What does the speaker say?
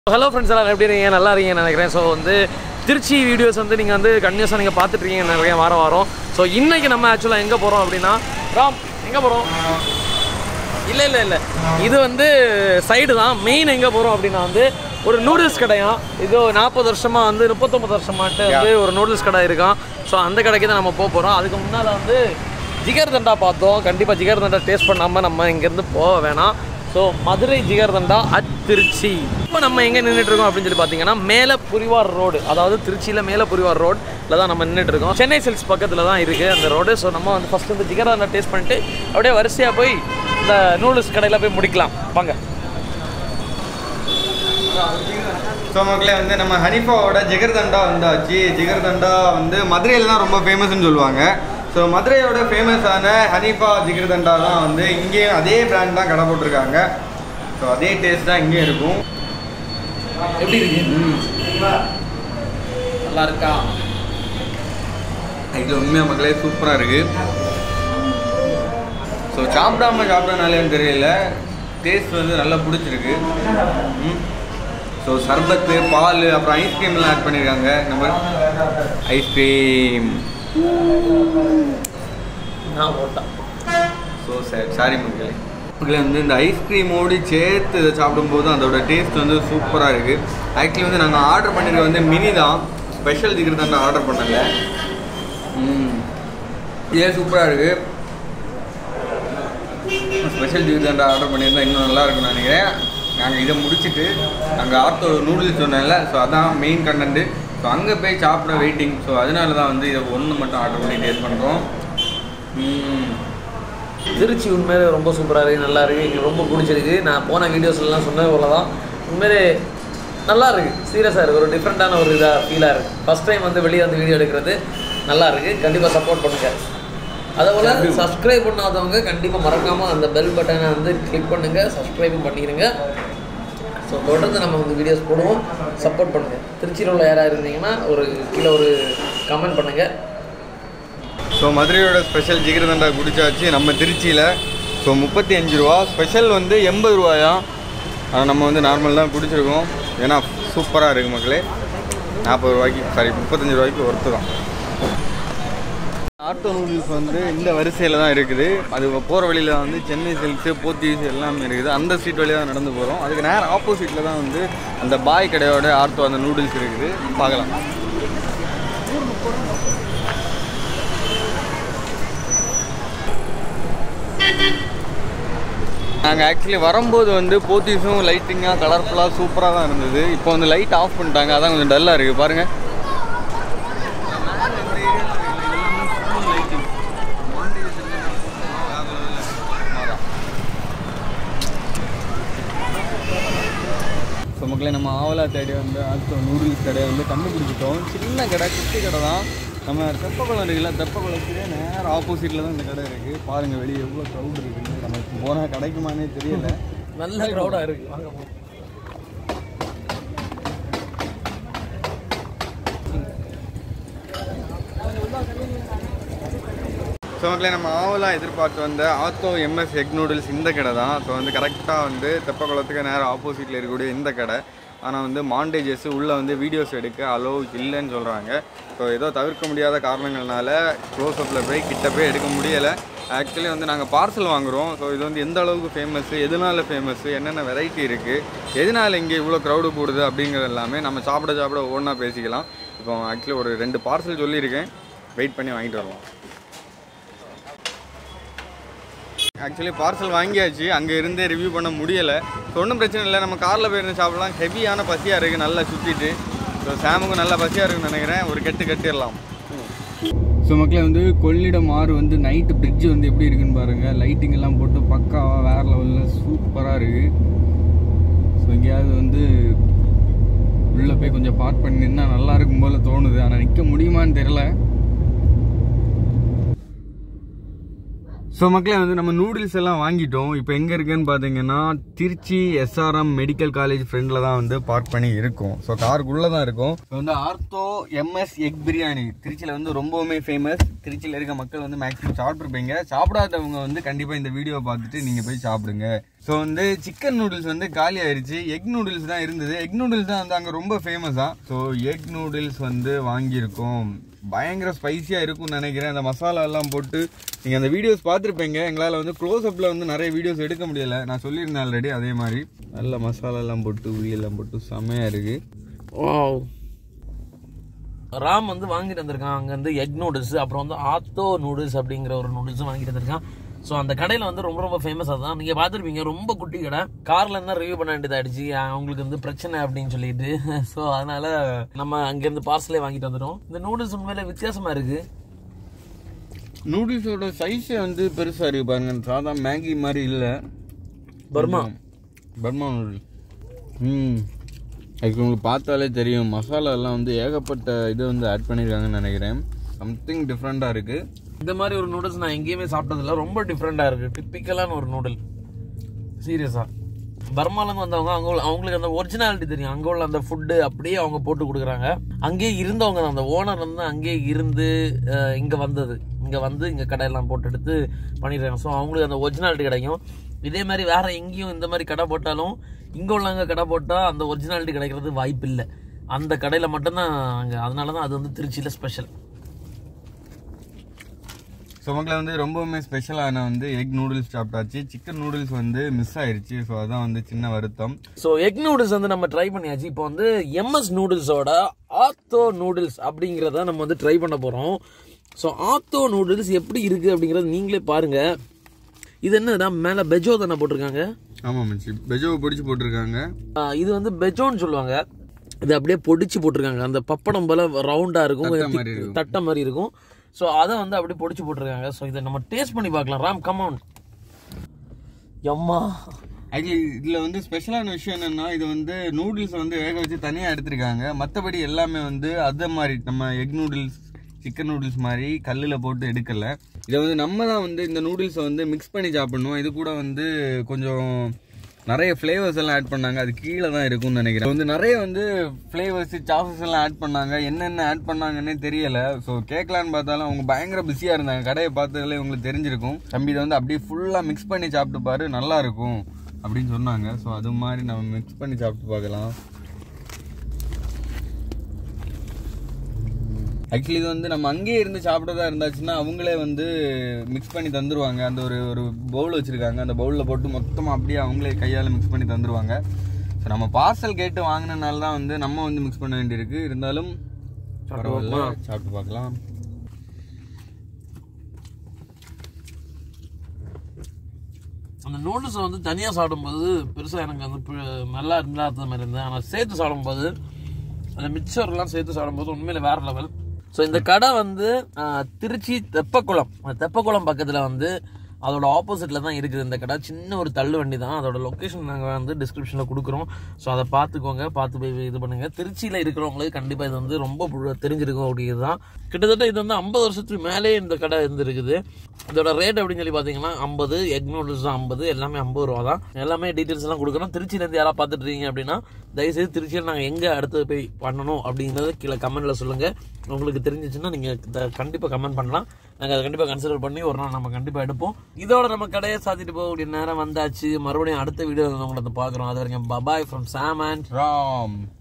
Hello friends எல்லாம் எப்படி இருக்கீங்க நல்லா இருக்கீங்கன்னு நினைக்கிறேன் ஸோ வந்து திருச்சி வீடியோஸ் வந்து நீங்கள் வந்து கன்யூஸாக நீங்கள் பார்த்துட்டு இருக்கீங்கன்னு நினைக்கிறேன் வாரம் வாரம் ஸோ இன்னைக்கு நம்ம ஆக்சுவலாக எங்கே போகிறோம் அப்படின்னா ராம் எங்கே போகிறோம் இல்லை இல்லை இல்லை இது வந்து சைடு தான் மெயின் எங்கே போகிறோம் அப்படின்னா வந்து ஒரு நூடுல்ஸ் கடையா இது நாற்பது வருஷமாக வந்து முப்பத்தொம்பது வருஷமாட்டு வந்து ஒரு நூடுல்ஸ் கடை இருக்கான் ஸோ அந்த கடைக்கு தான் நம்ம போக போகிறோம் அதுக்கு முன்னால் வந்து ஜிகர் தண்டா பார்த்தோம் கண்டிப்பாக ஜிகர் தண்டா டேஸ்ட் பண்ணாமல் நம்ம இங்கேருந்து போக வேணாம் so Madurai jigarthanda at Trichy இப்போ நம்ம எங்கே நின்றுட்டு இருக்கோம் அப்படின்னு சொல்லி பார்த்தீங்கன்னா மேலே புரிவார் ரோடு அதாவது திருச்சியில் மேலே புரிவார் ரோடில் தான் நம்ம நின்றுட்டு இருக்கோம் சென்னை சில்க்ஸ் பக்கத்தில் தான் இருக்குது அந்த ரோடு ஸோ நம்ம வந்து ஃபஸ்ட்டு வந்து ஜிகர் தண்டா டேஸ்ட் பண்ணிட்டு அப்படியே வரிசையாக போய் இந்த நூடுல்ஸ் கடையில் போய் முடிக்கலாம் வாங்க ஸோ மக்களே வந்து நம்ம ஹனிஃபாவோட ஜிகர்தண்டா வந்தாச்சு ஜிகர்தண்டா வந்து மதுரையில் தான் ரொம்ப ஃபேமஸ்னு சொல்லுவாங்க ஸோ மதுரையோட ஃபேமஸான ஹனிஃபா ஜிகர்தண்டா தான் வந்து இங்கேயும் அதே பிராண்ட் தான் கடை போட்டிருக்காங்க ஸோ அதே டேஸ்ட் தான் இங்கேயும் இருக்கும் எப்படி இருக்கு ம் நல்லா இருக்கா இது உண்மையாக மக்களே சூப்பராக இருக்குது ஸோ சாப்பிடாம சாப்பிட்றனாலேன்னு தெரியல டேஸ்ட் வந்து நல்லா பிடிச்சிருக்கு ஸோ சர்பத்து பால் அப்புறம் ஐஸ்கிரீம்லாம் ஆட் பண்ணியிருக்காங்க நம்ம ஐஸ்கிரீம் நான் போட்டேன் ஸோ சார் சாரி மக்களே மக்களே வந்து இந்த ஐஸ்கிரீமோடு சேர்த்து இதை சாப்பிடும்போது அதோட டேஸ்ட் வந்து சூப்பராக இருக்குது ஆக்சுவலி வந்து நாங்கள் ஆர்டர் பண்ணிருக்க வந்து மினி தான் ஸ்பெஷல் ஜிகர் தான் ஆர்டர் பண்ணல ம் இதே சூப்பராக இருக்குது ஸ்பெஷல் ஜிகர் தண்டா ஆர்டர் பண்ணியிருந்தா இன்னும் நல்லா இருக்கும்னு நினைக்கிறேன் நாங்கள் இதை முடிச்சுட்டு நாங்கள் ஆர்த்தோ நூடுல்ஸ் சொன்னேன்ல ஸோ அதான் மெயின் கண்டென்ட்டு ஸோ அங்கே போய் சாப்பிட வெயிட்டிங் ஸோ அதனால தான் வந்து இதை ஒன்று மட்டும் ஆர்டர் பண்ணி டேஸ்ட் பண்ணுறோம் திருச்சி உண்மையிலே ரொம்ப சூப்பராக இருக்குது நல்லா இருக்குது எங்களுக்கு ரொம்ப பிடிச்சிருக்கு நான் போன வீடியோஸ்லாம் சொன்னது போல தான் உண்மையிலே நல்லா இருக்குது சீரியஸாக இருக்குது ஒரு டிஃப்ரெண்ட்டான ஒரு இதாக ஃபீலாக இருக்குது ஃபஸ்ட் டைம் வந்து வெளியே வந்து வீடியோ எடுக்கிறது நல்லா இருக்குது கண்டிப்பாக சப்போர்ட் பண்ணுங்கள் அதே போல் சப்ஸ்கிரைப் பண்ணாதவங்க கண்டிப்பாக மறக்காமல் அந்த பெல் பட்டனை வந்து கிளிக் பண்ணுங்கள் சப்ஸ்கிரைபும் பண்ணிடுங்க ஸோ தொடர்ந்து நம்ம வந்து வீடியோஸ் போடுவோம் சப்போர்ட் பண்ணுங்கள் திருச்சியில் உள்ள யாராக இருந்தீங்கன்னா ஒரு கீழே ஒரு கமெண்ட் பண்ணுங்கள் ஸோ மதுரையோட ஸ்பெஷல் ஜிகிரதண்டா குடிச்சாச்சு நம்ம திருச்சியில் ஸோ முப்பத்தி அஞ்சு ரூபா ஸ்பெஷல் வந்து எண்பது ரூபாயா ஆனால் நம்ம வந்து நார்மல் தான் குடிச்சிருக்கோம் ஏன்னா சூப்பராக இருக்குது மக்களே நாற்பது ரூபாய்க்கு சாரி முப்பத்தஞ்சு ரூபாய்க்கு ஒர்த்து தான் ஆட்டோ நூடுல்ஸ் வந்து இந்த வரிசையில் தான் இருக்குது அது போகிற வழியில் வந்து சென்னை சில்க்ஸு போத்தீஸ் எல்லாமே இருக்குது அந்த ஸ்ட்ரீட் வழியாக தான் நடந்து போகிறோம் அதுக்கு நேரம் ஆப்போசிட்டில் தான் வந்து அந்த பாய் கடையோட ஆர்த்தோ அந்த நூடுல்ஸ் இருக்குது பார்க்கலாம் நாங்கள் ஆக்சுவலி வரும்போது வந்து போத்தீஸும் லைட்டிங்காக கலர்ஃபுல்லாக சூப்பராக தான் இருந்தது இப்போ வந்து லைட் ஆஃப் பண்ணிட்டாங்க அதான் கொஞ்சம் டல்லாக இருக்குது பாருங்கள் ஸோ மக்களே நம்ம ஆவலா தேடி வந்து ஆல்சோ நூடுல்ஸ் கடையை வந்து கண்டுபிடிச்சிட்டோம் சின்ன கடை குட்டி கடை தான் நம்ம தெப்பக்குளம் இருக்குல்ல தெப்பக்குளத்துலேயே நேரம் ஆப்போசிட்டில் தான் இந்த கடை இருக்குது பாருங்கள் வெளியே எவ்வளோ க்ரௌட் இருக்குது நமக்கு போனால் கிடைக்குமானே தெரியல நல்ல க்ரௌடாக இருக்குது வாங்க போவோம். ஸோ மக்களே நம்ம ஆவலாக எதிர்பார்த்து வந்த ஆத்தோ எம்எஸ் எக் நூடுல்ஸ் இந்த கடை தான் ஸோ வந்து கரெக்டாக வந்து தெப்பக்குளத்துக்கு நேரம் ஆப்போசிட்டில் இருக்கக்கூடிய இந்த கடை ஆனால் வந்து மாண்டேஜஸ் உள்ளே வந்து வீடியோஸ் எடுக்க அலோ இல்லைன்னு சொல்கிறாங்க ஸோ ஏதோ தவிர்க்க முடியாத காரணங்கள்னால க்ளோஸ்அப்பில் போய் கிட்ட போய் எடுக்க முடியலை ஆக்சுவலி வந்து நாங்கள் பார்சல் வாங்குகிறோம் ஸோ இது வந்து எந்த அளவுக்கு ஃபேமஸ் எதனால ஃபேமஸ் என்னென்ன வெரைட்டி இருக்குது எதனால இங்கே இவ்வளோ க்ரௌடு போடுது அப்படிங்கிறது எல்லாமே நம்ம சாப்பிட சாப்பிட ஒவ்வொன்றா பேசிக்கலாம் இப்போ ஆக்சுவலி ஒரு ரெண்டு பார்சல் சொல்லியிருக்கேன் வெயிட் பண்ணி வாங்கிட்டு வரலாம் ஆக்சுவலி பார்சல் வாங்கியாச்சு அங்கே இருந்தே ரிவ்யூ பண்ண முடியலை ஸோ ஒன்றும் பிரச்சனை இல்லை நம்ம காரில் போயிருந்து சாப்பிடலாம் ஹெவியான பசியாக இருக்குது நல்லா சுற்றிட்டு ஸோ சாமுக்கும் நல்லா பசியாக இருக்குன்னு நினைக்கிறேன் ஒரு கெட்டு கட்டிடலாம் ஸோ மக்களே வந்து கொள்ளிடம் ஆறு வந்து நைட்டு பிரிட்ஜ் வந்து எப்படி இருக்குன்னு பாருங்கள் லைட்டிங் எல்லாம் போட்டு பக்காவாக வேறு லெவலில் சூப்பராக இருக்குது ஸோ எங்கேயாவது வந்து உள்ளே போய் கொஞ்சம் பார்க் பண்ணி நின்னா நல்லா இருக்கும் போல தோணுது ஆனால் நிற்க முடியுமான்னு தெரியல ஸோ மக்களே வந்து நம்ம நூடுல்ஸ் எல்லாம் வாங்கிட்டோம் இப்போ எங்கே இருக்குன்னு பார்த்தீங்கன்னா திருச்சி எஸ்ஆர்எம் மெடிக்கல் காலேஜ் ஃப்ரெண்டில் தான் வந்து பார்க் பண்ணி இருக்கும் ஸோ காருக்குள்ளே தான் இருக்கும் ஸோ வந்து ஆர்த்தோ எம்எஸ் எக் பிரியாணி திருச்சியில் வந்து ரொம்பவுமே ஃபேமஸ் திருச்சியில் இருக்க மக்கள் வந்து மேக்ஸிமம் சாப்பிட்ருப்பீங்க சாப்பிடாதவங்க வந்து கண்டிப்பாக இந்த வீடியோவை பார்த்துட்டு நீங்கள் போய் சாப்பிடுங்க ஸோ வந்து சிக்கன் நூடுல்ஸ் வந்து காலி ஆயிருச்சு எக் நூடுல்ஸ் தான் இருந்தது எக் நூடுல்ஸ் தான் வந்து அங்கே ரொம்ப ஃபேமஸாக ஸோ எக் நூடுல்ஸ் வந்து வாங்கியிருக்கோம் பயங்கர ஸ்பைசியாக இருக்கும்னு நினைக்கிறேன் அந்த மசாலா எல்லாம் போட்டு நீங்கள் அந்த வீடியோஸ் பார்த்துருப்பீங்க எங்களால் வந்து க்ளோஸ் அப்பில் வந்து நிறைய வீடியோஸ் எடுக்க முடியல நான் சொல்லியிருந்தேன் ஆல்ரெடி அதே மாதிரி நல்ல மசாலா எல்லாம் போட்டு உள்ளி எல்லாம் போட்டு செமையாக இருக்குது வாவ் ராம் வந்து வாங்கிட்டு வந்திருக்கான் அங்க வந்து எக் நூடுல்ஸ் அப்புறம் வந்து ஆத்தோ நூடுல்ஸ் அப்படிங்கிற ஒரு நூடுல்ஸும் வாங்கிட்டு வந்திருக்கான் ஸோ அந்த கடையில் வந்து ரொம்ப ரொம்ப ஃபேமஸ் அதுதான் நீங்கள் பார்த்துருப்பீங்க ரொம்ப குட்டி கடை கார்ல இருந்தால் ரிவ்யூ பண்ண வேண்டியதாயிடுச்சு அவங்களுக்கு வந்து பிரச்சனை அப்படின்னு சொல்லிட்டு ஸோ அதனால நம்ம அங்கேருந்து பார்சலே வாங்கிட்டு வந்துட்டோம் இந்த நூடுல்ஸ் உண்மையில வித்தியாசமா இருக்கு நூடுல்ஸோட சைஸே வந்து பெருசாக இருக்குது பாருங்க சாதா மேகி மாதிரி இல்லை பர்மா பர்மா நூடுல்ஸ் ம் அதுக்கு உங்களுக்கு பார்த்தாலே தெரியும் மசாலா எல்லாம் வந்து ஏகப்பட்ட இது வந்து ஆட் பண்ணியிருக்காங்கன்னு நினைக்கிறேன் சம்திங் டிஃப்ரெண்ட்டாக இருக்குது இந்த மாதிரி ஒரு நூடுல்ஸ் நான் எங்கேயுமே சாப்பிட்டதில்ல ரொம்ப டிஃப்ரெண்டா இருக்கு டிப்பிக்கலான ஒரு நூடுல் சீரியஸா பர்மாலேருந்து வந்தவங்க அவங்க உள்ள- அவங்களுக்கு அந்த ஒரிஜினாலிட்டி தெரியும் அங்கே உள்ள அந்த ஃபுட்டு அப்படியே அவங்க போட்டு கொடுக்குறாங்க அங்கேயே இருந்தவங்க தான் அந்த ஓனர் வந்து அங்கேயே இருந்து அஹ், இங்க வந்தது இங்க வந்து இங்க கடையெல்லாம் போட்டு எடுத்து பண்ணிடுறாங்க ஸோ அவங்களுக்கு அந்த ஒரிஜினாலிட்டி கிடைக்கும் இதே மாதிரி வேற எங்கேயும் இந்த மாதிரி கடை போட்டாலும் இங்க உள்ளவங்க கடை போட்டா அந்த ஒரிஜினாலிட்டி கிடைக்கிறது வாய்ப்பு இல்லை அந்த கடையில மட்டும்தான் அங்க அதனால தான் அது வந்து திருச்சியில ஸ்பெஷல் ஸோ மக்களை வந்து ரொம்பவுமே ஸ்பெஷலான வந்து எக் நூடுல்ஸ் சாப்பிட்டாச்சு சிக்கன் நூடுல்ஸ் வந்து மிஸ் ஆயிருச்சு ஸோ அதான் வந்து சின்ன வருத்தம் ஸோ எக் நூடுல்ஸ் வந்து நம்ம ட்ரை பண்ணியாச்சு இப்போ வந்து எம்எஸ் நூடுல்ஸோட ஆத்தோ நூடுல்ஸ் அப்படிங்கிறத நம்ம வந்து ட்ரை பண்ண போகிறோம் ஸோ ஆத்தோ நூடுல்ஸ் எப்படி இருக்குது அப்படிங்கிறத நீங்களே பாருங்க இது என்னடா மேலே பெஜோ தானே போட்டிருக்காங்க ஆமாம் மச்சி பெஜோவை பிடிச்சி போட்டிருக்காங்க ஆ, இது வந்து பெஜோன்னு சொல்லுவாங்க இது அப்படியே பொடிச்சு போட்டிருக்காங்க அந்த பப்படம் போல ரவுண்டாக இருக்கும் தட்டை கொஞ்சம் மாதிரி thick- இருக்கும். தட்டை மாதிரி இருக்கும் ஸோ அதை வந்து அப்படியே பொடிச்சு போட்டிருக்காங்க ஸோ இதை நம்ம டேஸ்ட் பண்ணி பார்க்கலாம் ராம் கமௌன் எம்மா ஆக்சுவலி இதில் வந்து ஸ்பெஷலான விஷயம் என்னன்னா இது வந்து நூடுல்ஸ் வந்து வேக வச்சு தனியாக எடுத்திருக்காங்க மற்றபடி எல்லாமே வந்து அதே மாதிரி நம்ம எக் நூடுல்ஸ் சிக்கன் நூடுல்ஸ் மாதிரி கல்லில் போட்டு எடுக்கல இதை வந்து நம்ம தான் வந்து இந்த நூடுல்ஸை வந்து மிக்ஸ் பண்ணி சாப்பிடணும் இது கூட வந்து கொஞ்சம் நிறைய ஃப்ளேவர்ஸ் எல்லாம் ஆட் பண்ணாங்க அது கீழே தான் இருக்கும்னு நினைக்கிறேன் வந்து நிறைய வந்து ஃப்ளேவர்ஸ் சாசஸ் எல்லாம் ஆட் பண்ணாங்க என்னென்ன ஆட் பண்ணாங்கன்னே தெரியல ஸோ கேட்கலான்னு பார்த்தாலும் அவங்க பயங்கர பிஸியாக இருந்தாங்க கடையை பார்த்ததுல உங்களுக்கு தெரிஞ்சிருக்கும் தம்பி இதை வந்து அப்படியே ஃபுல்லாக மிக்ஸ் பண்ணி சாப்பிட்டு பாரு நல்லா இருக்கும் அப்படின்னு சொன்னாங்க ஸோ அது மாதிரி நம்ம மிக்ஸ் பண்ணி சாப்பிட்டு பார்க்கலாம் ஆக்சுவலி இது வந்து நம்ம அங்கேயே இருந்து சாப்பிட்றதா இருந்தாச்சுன்னா அவங்களே வந்து மிக்ஸ் பண்ணி தந்துருவாங்க அந்த ஒரு ஒரு பவுல் வச்சுருக்காங்க அந்த பவுலில் போட்டு மொத்தமாக அப்படியே அவங்களே கையால் மிக்ஸ் பண்ணி தந்துருவாங்க ஸோ நம்ம பார்சல் கேட்டு வாங்கினனால தான் வந்து நம்ம வந்து மிக்ஸ் பண்ண வேண்டியிருக்கு இருந்தாலும் பரவாயில்ல சாப்பிட்டு பார்க்கலாம் அந்த நூடுல்ஸை வந்து தனியாக சாப்பிடும்போது பெருசாக எனக்கு வந்து பி- நல்லா இல்லாத மாதிரி இருந்தது ஆனால் சேர்த்து சாப்பிடும்போது அந்த மிக்சர்லாம் சேர்த்து சாப்பிடும்போது உண்மையில வேற லெவல் ஸோ இந்த கடை வந்து ஆஹ், திருச்சி தெப்பக்குளம் அந்த தெப்பக்குளம் பக்கத்தில் வந்து அதோட ஆப்போசிட்டில் தான் இருக்குது இந்த கடை சின்ன ஒரு தள்ளு வண்டி தான் அதோட லொக்கேஷன் நாங்கள் வந்து டிஸ்கிரிப்ஷனில் கொடுக்குறோம் ஸோ அதை பார்த்துக்கோங்க பார்த்து போய் இது பண்ணுங்க திருச்சியில் இருக்கிறவங்களுக்கு கண்டிப்பாக இது வந்து ரொம்ப பு- தெரிஞ்சிருக்கும் அப்படிங்கிறது தான் கிட்டத்தட்ட இது வந்து ஐம்பது வருஷத்துக்கு மேலே இந்த கடை இருந்திருக்குது இதோட ரேட் அப்படின்னு சொல்லி பார்த்தீங்கன்னா ஐம்பது எக் நூடுல்ஸ் தான் ஐம்பது எல்லாமே ஐம்பது ரூபா தான் எல்லாமே டீட்டெயில்ஸ் எல்லாம் கொடுக்குறோம் திருச்சியிலேருந்து யாராவது பார்த்துட்டு இருக்கீங்க அப்படின்னா தயவுசெய்து திருச்சியில் நாங்கள் எங்கே அடுத்து போய் பண்ணணும் அப்படிங்கிறத கீழே கமெண்ட்ல சொல்லுங்கள் உங்களுக்கு தெரிஞ்சிச்சுன்னா நீங்கள் கண்டிப்பாக கமெண்ட் பண்ணலாம் நாங்கள் அதை கண்டிப்பாக கன்சிடர் பண்ணி ஒரு நாள் நம்ம கண்டிப்பாக எடுப்போம் இதோட நம்ம கடையை சாத்திட்டு போகக்கூடிய நேரம் வந்தாச்சு மறுபடியும் அடுத்த வீடியோ உங்களை பார்க்குறோம் அது வரைக்கும் bye bye from Sam and Ram